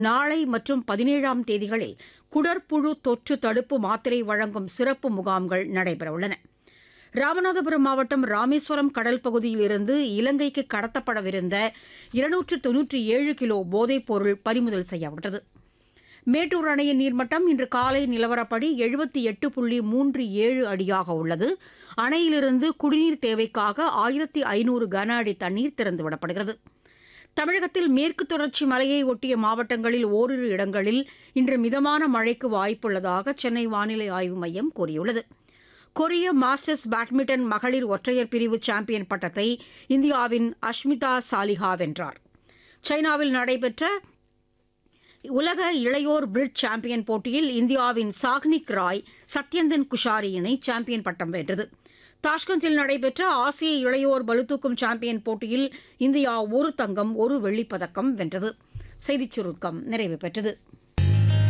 நாளை மற்றும் பதினேழாம் தேதிகளில் குடற்புழு தொற்று தடுப்பு மாத்திரை வழங்கும் சிறப்பு முகாம்கள் நடைபெறவுள்ளன ராமநாதபுரம் மாவட்டம் ராமேஸ்வரம் கடல் பகுதியில் இருந்து இலங்கைக்கு கடத்தப்படவிருந்த இருநூற்று தொன்னூற்றி ஏழு கிலோ போதைப் பொருள் பறிமுதல் செய்யப்பட்டது மேட்டூர் அணையின் நீர்மட்டம் இன்று காலை நிலவரப்படி எழுபத்தி எட்டு புள்ளி மூன்று ஏழு அடியாக உள்ளது அணையிலிருந்து குடிநீர் தேவைக்காக ஆயிரத்தி ஐநூறு கன அடி தண்ணீர் திறந்துவிடப்படுகிறது தமிழகத்தில் மேற்கு தொடர்ச்சி மலையை ஒட்டிய மாவட்டங்களில் ஓரிரு இடங்களில் இன்று மிதமான மழைக்கு வாய்ப்புள்ளதாக சென்னை வானிலை ஆய்வு மையம் கூறியுள்ளது கொரிய மாஸ்டர்ஸ் பேட்மிண்டன் மகளிர் ஒற்றையர் பிரிவு சாம்பியன் பட்டத்தை இந்தியாவின் அஷ்மிதா சாலிஹா வென்றார் சைனாவில் நடைபெற்ற உலக இளையோர் பிரிட்ஜ் சாம்பியன் போட்டியில் இந்தியாவின் சாக்னிக் ராய் சத்யந்தன் குஷாரி இணை சாம்பியன் பட்டம் வென்றது தாஷ்கந்தில் நடைபெற்ற ஆசிய இளையோர் பளுதூக்கும் சாம்பியன் போட்டியில் இந்தியா ஒரு தங்கம் ஒரு வெள்ளிப் பதக்கம் வென்றது செய்திச் சுருக்கம் நிறைவு பெற்றது